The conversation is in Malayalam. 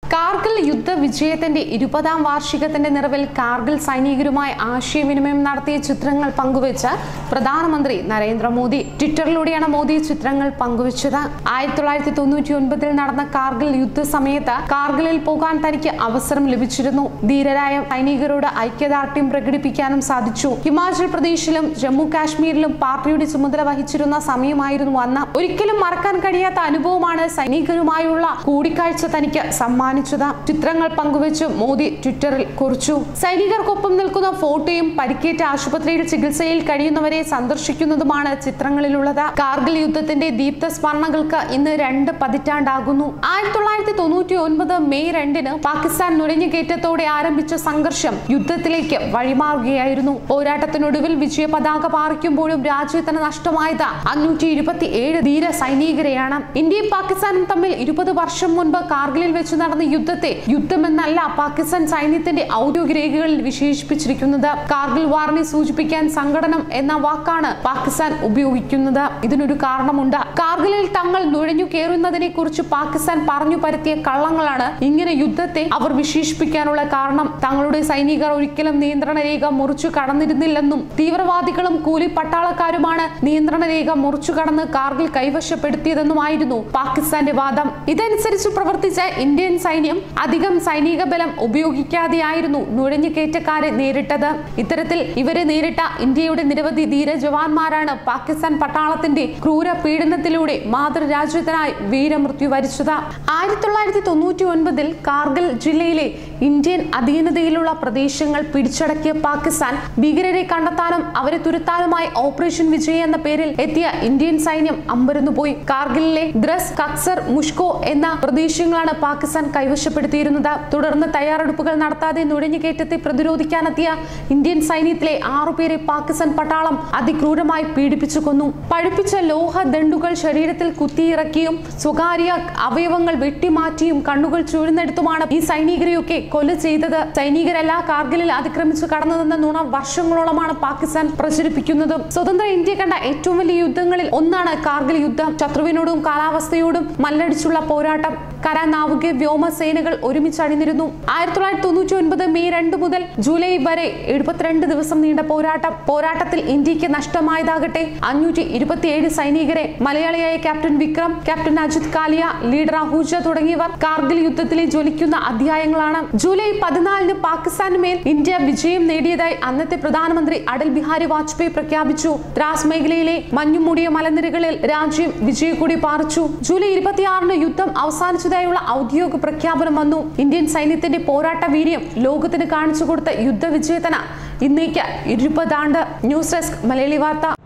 കാർഗിൽ യുദ്ധ വിജയത്തിന്റെ ഇരുപതാം വാർഷികത്തിന്റെ നിറവിൽ കാർഗിൽ സൈനികരുമായി ആശയവിനിമയം നടത്തിയ ചിത്രങ്ങൾ പങ്കുവെച്ച് പ്രധാനമന്ത്രി നരേന്ദ്രമോദി ട്വിറ്ററിലൂടെയാണ് മോദി ചിത്രങ്ങൾ പങ്കുവച്ചത് ആയിരത്തി തൊള്ളായിരത്തി തൊണ്ണൂറ്റി ഒൻപതിൽ നടന്ന കാർഗിൽ യുദ്ധ സമയത്ത് കാർഗിലിൽ പോകാൻ തനിക്ക് അവസരം ലഭിച്ചിരുന്നു ധീരരായ സൈനികരോട് ഐക്യദാർഢ്യം പ്രകടിപ്പിക്കാനും സാധിച്ചു ഹിമാചൽ പ്രദേശിലും ജമ്മു കാശ്മീരിലും പാർട്ടിയുടെ ചുമതല വഹിച്ചിരുന്ന സമയമായിരുന്നു അന്ന് ഒരിക്കലും മറക്കാൻ കഴിയാത്ത അനുഭവമാണ് സൈനികരുമായുള്ള കൂടിക്കാഴ്ച തനിക്ക് സമ്മാനിച്ചത് ചിത്രങ്ങൾ പങ്കുവച്ച് മോദി ട്വിറ്ററിൽ കുറിച്ചു സൈനികർക്കൊപ്പം നിൽക്കുന്ന ഫോട്ടോയും പരിക്കേറ്റ ആശുപത്രിയിൽ ചികിത്സയിൽ കഴിയുന്നവരെ സന്ദർശിക്കുന്നതുമാണ് ചിത്രങ്ങളിലുള്ളത് കാർഗിൽ യുദ്ധത്തിന്റെ ദീപ്ത സ്മരണകൾക്ക് ഇന്ന് രണ്ട് പതിറ്റാണ്ടാകുന്നു ആയിരത്തി തൊള്ളായിരത്തി തൊണ്ണൂറ്റി ഒൻപത് മെയ് രണ്ടിന് പാകിസ്ഥാൻ നുഴഞ്ഞുകയറ്റത്തോടെ ആരംഭിച്ച സംഘർഷം യുദ്ധത്തിലേക്ക് വഴിമാറുകയായിരുന്നു പോരാട്ടത്തിനൊടുവിൽ വിജയ പതാക പാറിക്കുമ്പോഴും രാജ്യത്തിന് നഷ്ടമായത് അഞ്ഞൂറ്റി ഇരുപത്തി ഏഴ് ധീര സൈനികരെയാണ് ഇന്ത്യയും പാകിസ്ഥാനും തമ്മിൽ ഇരുപത് വർഷം മുൻപ് കാർഗിലിൽ വെച്ച് നടന്ന യുദ്ധത്തെ യുദ്ധമെന്നല്ല പാകിസ്ഥാൻ സൈന്യത്തിന്റെ ഔദ്യോഗിക രേഖകളിൽ വിശേഷിപ്പിച്ചിരിക്കുന്നത് കാർഗിൽ വാറിനെ സൂചിപ്പിക്കാൻ സംഘടനം എന്ന വാക്കാണ് പാകിസ്ഥാൻ ഉപയോഗിക്കുന്നത് ഇതിനൊരു കാരണമുണ്ട് കാർഗിലിൽ തങ്ങൾ നുഴഞ്ഞു കയറുന്നതിനെ കുറിച്ച് പാകിസ്ഥാൻ പറഞ്ഞു പരത്തിയ കള്ളങ്ങളാണ് ഇങ്ങനെ യുദ്ധത്തെ അവർ വിശേഷിപ്പിക്കാനുള്ള കാരണം തങ്ങളുടെ സൈനികർ ഒരിക്കലും നിയന്ത്രണ രേഖ മുറിച്ചു കടന്നിരുന്നില്ലെന്നും തീവ്രവാദികളും കൂലി പട്ടാളക്കാരുമാണ് നിയന്ത്രണ രേഖ മുറിച്ചു കടന്ന് കാർഗിൽ കൈവശപ്പെടുത്തിയതെന്നുമായിരുന്നു പാകിസ്ഥാന്റെ വാദം ഇതനുസരിച്ച് പ്രവർത്തിച്ച ഇന്ത്യൻ സൈന്യം അധികം സൈനിക ബലം ഉപയോഗിക്കാതെയായിരുന്നു നുഴഞ്ഞുകയറ്റക്കാരെ നേരിട്ടത് ഇത്തരത്തിൽ ഇവരെ നേരിട്ട ഇന്ത്യയുടെ നിരവധി ധീര ജവാന്മാരാണ് പാകിസ്ഥാൻ പട്ടാളത്തിന്റെ ക്രൂര പീഡനത്തിലൂടെ മാതൃരാജ്യത്തിനായി വീരമൃത്യു വരിച്ചത് ആയിരത്തി തൊള്ളായിരത്തി തൊണ്ണൂറ്റി ഒൻപതിൽ കാർഗിൽ ജില്ലയിലെ ഇന്ത്യൻ അധീനതയിലുള്ള പ്രദേശങ്ങൾ പിടിച്ചടക്കിയ പാകിസ്ഥാൻ ഭീകരരെ കണ്ടെത്താനും അവരെ തുരത്താനുമായി ഓപ്പറേഷൻ വിജയ് എന്ന പേരിൽ എത്തിയ ഇന്ത്യൻ സൈന്യം അമ്പരന്നുപോയി കാർഗിലിലെ ദ്രസ് കക്സർ മുഷ്കോ എന്ന പ്രദേശങ്ങളാണ് പാകിസ്ഥാൻ കൈവശപ്പെടുത്തിയിരുന്നത് തുടർന്ന് തയ്യാറെടുപ്പുകൾ നടത്താതെ നുഴഞ്ഞുകയറ്റത്തെ പ്രതിരോധിക്കാനെത്തിയ ഇന്ത്യൻ സൈന്യത്തിലെ ആറുപേരെ പാകിസ്ഥാൻ പട്ടാളം അതിക്രൂരമായി പീഡിപ്പിച്ചു കൊന്നു പഴുപ്പിച്ച ലോഹ ദണ്ഡുകൾ ശരീരത്തിൽ കുത്തിയിറക്കിയും സ്വകാര്യ അവയവങ്ങൾ വെട്ടിമാറ്റിയും കണ്ണുകൾ ചുഴന്നെടുത്തുമാണ് ഈ സൈനികരെയൊക്കെ കൊല ചെയ്തത് സൈനികരല്ല കാർഗിലിൽ അതിക്രമിച്ചു കടന്നതെന്ന നുണ വർഷങ്ങളോളമാണ് പാകിസ്ഥാൻ പ്രചരിപ്പിക്കുന്നതും സ്വതന്ത്ര ഇന്ത്യ കണ്ട ഏറ്റവും വലിയ യുദ്ധങ്ങളിൽ ഒന്നാണ് കാർഗിൽ യുദ്ധം ശത്രുവിനോടും കാലാവസ്ഥയോടും മല്ലടിച്ചുള്ള പോരാട്ടം കര നാവിക വ്യോമസേനകൾ ഒരുമിച്ച് അണിനിരുന്നു ആയിരത്തി തൊള്ളായിരത്തി തൊണ്ണൂറ്റി ഒൻപത് മെയ് രണ്ട് മുതൽ ജൂലൈ വരെ എഴുപത്തിരണ്ട് ദിവസം നീണ്ട പോരാട്ടം പോരാട്ടത്തിൽ ഇന്ത്യക്ക് നഷ്ടമായതാകട്ടെ അഞ്ഞൂറ്റി ഇരുപത്തിയേഴ് സൈനികരെ മലയാളിയായ captain Vikram captain Ajith Kalia leader Ahuja തുടങ്ങിയവർ കാർഗിൽ യുദ്ധത്തിലെ ജ്വലിക്കുന്ന അധ്യായങ്ങളാണ് ജൂലൈ പതിനാലിന് പാകിസ്ഥാന് മേൽ ഇന്ത്യ വിജയം നേടിയതായി അന്നത്തെ പ്രധാനമന്ത്രി അടൽ ബിഹാരി വാജ്പേയി പ്രഖ്യാപിച്ചു ദ്രാസ് മേഖലയിലെ മഞ്ഞുമൂടിയ മലനിരകളിൽ രാജ്യം വിജയക്കൊടി പാറിച്ചു ജൂലൈ ഇരുപത്തിയാറിന് യുദ്ധം അവസാനിച്ചതായുള്ള ഔദ്യോഗിക പ്രഖ്യാപനം വന്നു ഇന്ത്യൻ സൈന്യത്തിന്റെ പോരാട്ട വീര്യം ലോകത്തിന് കാണിച്ചു കൊടുത്ത യുദ്ധവിജയത്തിന് ഇന്നേക്ക് ഇരുപതാണ്ട് ന്യൂസ് ഡെസ്ക് മലയാളി വാർത്ത